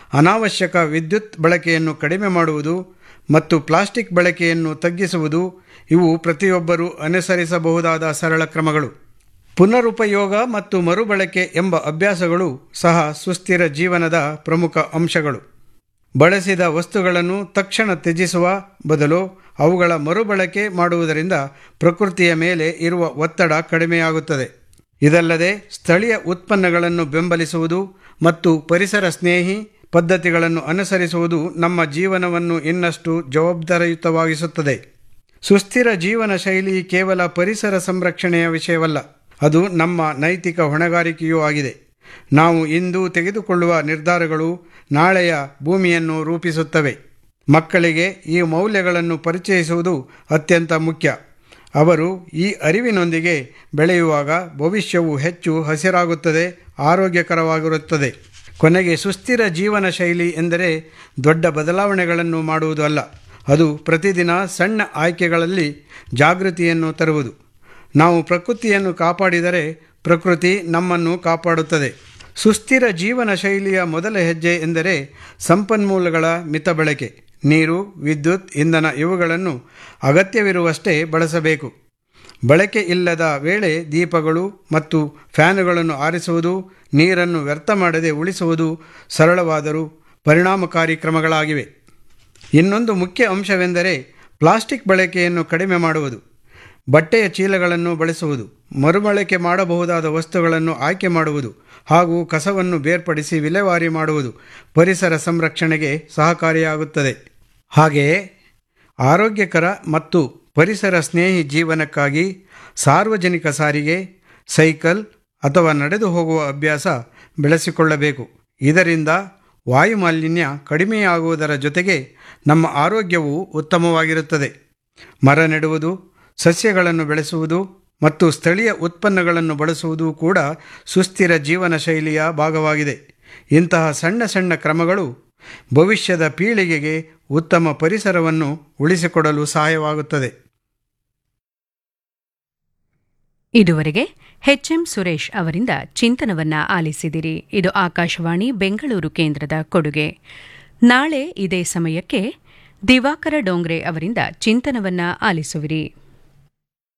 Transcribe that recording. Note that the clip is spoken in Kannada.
ಅನಾವಶ್ಯಕ ವಿದ್ಯುತ್ ಬಳಕೆಯನ್ನು ಕಡಿಮೆ ಮಾಡುವುದು ಮತ್ತು ಪ್ಲಾಸ್ಟಿಕ್ ಬಳಕೆಯನ್ನು ತಗ್ಗಿಸುವುದು ಇವು ಪ್ರತಿಯೊಬ್ಬರೂ ಅನುಸರಿಸಬಹುದಾದ ಸರಳ ಕ್ರಮಗಳು ಪುನರುಪಯೋಗ ಮತ್ತು ಮರುಬಳಕೆ ಎಂಬ ಅಭ್ಯಾಸಗಳು ಸಹ ಸುಸ್ಥಿರ ಜೀವನದ ಪ್ರಮುಖ ಅಂಶಗಳು ಬಳಸಿದ ವಸ್ತುಗಳನ್ನು ತಕ್ಷಣ ತ್ಯಜಿಸುವ ಬದಲು ಅವುಗಳ ಮರುಬಳಕೆ ಮಾಡುವುದರಿಂದ ಪ್ರಕೃತಿಯ ಮೇಲೆ ಇರುವ ಒತ್ತಡ ಕಡಿಮೆಯಾಗುತ್ತದೆ ಇದಲ್ಲದೆ ಸ್ಥಳೀಯ ಉತ್ಪನ್ನಗಳನ್ನು ಬೆಂಬಲಿಸುವುದು ಮತ್ತು ಪರಿಸರ ಸ್ನೇಹಿ ಪದ್ಧತಿಗಳನ್ನು ಅನುಸರಿಸುವುದು ನಮ್ಮ ಜೀವನವನ್ನು ಇನ್ನಷ್ಟು ಜವಾಬ್ದಾರಿಯುತವಾಗಿಸುತ್ತದೆ ಸುಸ್ಥಿರ ಜೀವನ ಶೈಲಿ ಕೇವಲ ಪರಿಸರ ಸಂರಕ್ಷಣೆಯ ವಿಷಯವಲ್ಲ ಅದು ನಮ್ಮ ನೈತಿಕ ಹೊಣೆಗಾರಿಕೆಯೂ ಆಗಿದೆ ನಾವು ಇಂದು ತೆಗೆದುಕೊಳ್ಳುವ ನಿರ್ಧಾರಗಳು ನಾಳೆಯ ಭೂಮಿಯನ್ನು ರೂಪಿಸುತ್ತವೆ ಮಕ್ಕಳಿಗೆ ಈ ಮೌಲ್ಯಗಳನ್ನು ಪರಿಚಯಿಸುವುದು ಅತ್ಯಂತ ಮುಖ್ಯ ಅವರು ಈ ಅರಿವಿನೊಂದಿಗೆ ಬೆಳೆಯುವಾಗ ಭವಿಷ್ಯವು ಹೆಚ್ಚು ಹಸಿರಾಗುತ್ತದೆ ಆರೋಗ್ಯಕರವಾಗಿರುತ್ತದೆ ಕೊನೆಗೆ ಸುಸ್ಥಿರ ಜೀವನ ಶೈಲಿ ಎಂದರೆ ದೊಡ್ಡ ಬದಲಾವಣೆಗಳನ್ನು ಮಾಡುವುದು ಅಲ್ಲ ಅದು ಪ್ರತಿದಿನ ಸಣ್ಣ ಆಯ್ಕೆಗಳಲ್ಲಿ ಜಾಗೃತಿಯನ್ನು ತರುವುದು ನಾವು ಪ್ರಕೃತಿಯನ್ನು ಕಾಪಾಡಿದರೆ ಪ್ರಕೃತಿ ನಮ್ಮನ್ನು ಕಾಪಾಡುತ್ತದೆ ಸುಸ್ಥಿರ ಜೀವನ ಶೈಲಿಯ ಮೊದಲ ಹೆಜ್ಜೆ ಎಂದರೆ ಸಂಪನ್ಮೂಲಗಳ ಮಿತ ಬಳಕೆ ನೀರು ವಿದ್ಯುತ್ ಇಂಧನ ಇವುಗಳನ್ನು ಅಗತ್ಯವಿರುವಷ್ಟೇ ಬಳಸಬೇಕು ಬಳಕೆ ಇಲ್ಲದ ವೇಳೆ ದೀಪಗಳು ಮತ್ತು ಫ್ಯಾನುಗಳನ್ನು ಆರಿಸುವುದು ನೀರನ್ನು ವ್ಯರ್ಥ ಮಾಡದೆ ಉಳಿಸುವುದು ಸರಳವಾದರೂ ಪರಿಣಾಮಕಾರಿ ಕ್ರಮಗಳಾಗಿವೆ ಇನ್ನೊಂದು ಮುಖ್ಯ ಅಂಶವೆಂದರೆ ಪ್ಲಾಸ್ಟಿಕ್ ಬಳಕೆಯನ್ನು ಕಡಿಮೆ ಮಾಡುವುದು ಬಟ್ಟೆಯ ಚೀಲಗಳನ್ನು ಬಳಸುವುದು ಮರುಬಳಕೆ ಮಾಡಬಹುದಾದ ವಸ್ತುಗಳನ್ನು ಆಯ್ಕೆ ಮಾಡುವುದು ಹಾಗೂ ಕಸವನ್ನು ಬೇರ್ಪಡಿಸಿ ವಿಲೇವಾರಿ ಮಾಡುವುದು ಪರಿಸರ ಸಂರಕ್ಷಣೆಗೆ ಸಹಕಾರಿಯಾಗುತ್ತದೆ ಹಾಗೆಯೇ ಆರೋಗ್ಯಕರ ಮತ್ತು ಪರಿಸರ ಸ್ನೇಹಿ ಜೀವನಕ್ಕಾಗಿ ಸಾರ್ವಜನಿಕ ಸಾರಿಗೆ ಸೈಕಲ್ ಅಥವಾ ನಡೆದು ಹೋಗುವ ಅಭ್ಯಾಸ ಬೆಳೆಸಿಕೊಳ್ಳಬೇಕು ಇದರಿಂದ ವಾಯುಮಾಲಿನ್ಯ ಕಡಿಮೆಯಾಗುವುದರ ಜೊತೆಗೆ ನಮ್ಮ ಆರೋಗ್ಯವು ಉತ್ತಮವಾಗಿರುತ್ತದೆ ಮರ ನೆಡುವುದು ಸಸ್ಯಗಳನ್ನು ಬೆಳೆಸುವುದು ಮತ್ತು ಸ್ಥಳೀಯ ಉತ್ಪನ್ನಗಳನ್ನು ಬಳಸುವುದು ಕೂಡ ಸುಸ್ಥಿರ ಜೀವನ ಶೈಲಿಯ ಭಾಗವಾಗಿದೆ ಇಂತಹ ಸಣ್ಣ ಸಣ್ಣ ಕ್ರಮಗಳು ಭವಿಷ್ಯದ ಪೀಳಿಗೆಗೆ ಉತ್ತಮ ಪರಿಸರವನ್ನು ಉಳಿಸಿಕೊಡಲು ಸಹಾಯವಾಗುತ್ತದೆ ಇದುವರೆಗೆ ಎಚ್ಎಂ ಸುರೇಶ್ ಅವರಿಂದ ಚಿಂತನವನ್ನ ಆಲಿಸಿದಿರಿ ಇದು ಆಕಾಶವಾಣಿ ಬೆಂಗಳೂರು ಕೇಂದ್ರದ ಕೊಡುಗೆ ನಾಳೆ ಇದೇ ಸಮಯಕ್ಕೆ ದಿವಾಕರ ಡೋಂಗ್ರೆ ಅವರಿಂದ ಚಿಂತನವನ್ನ ಆಲಿಸುವಿರಿ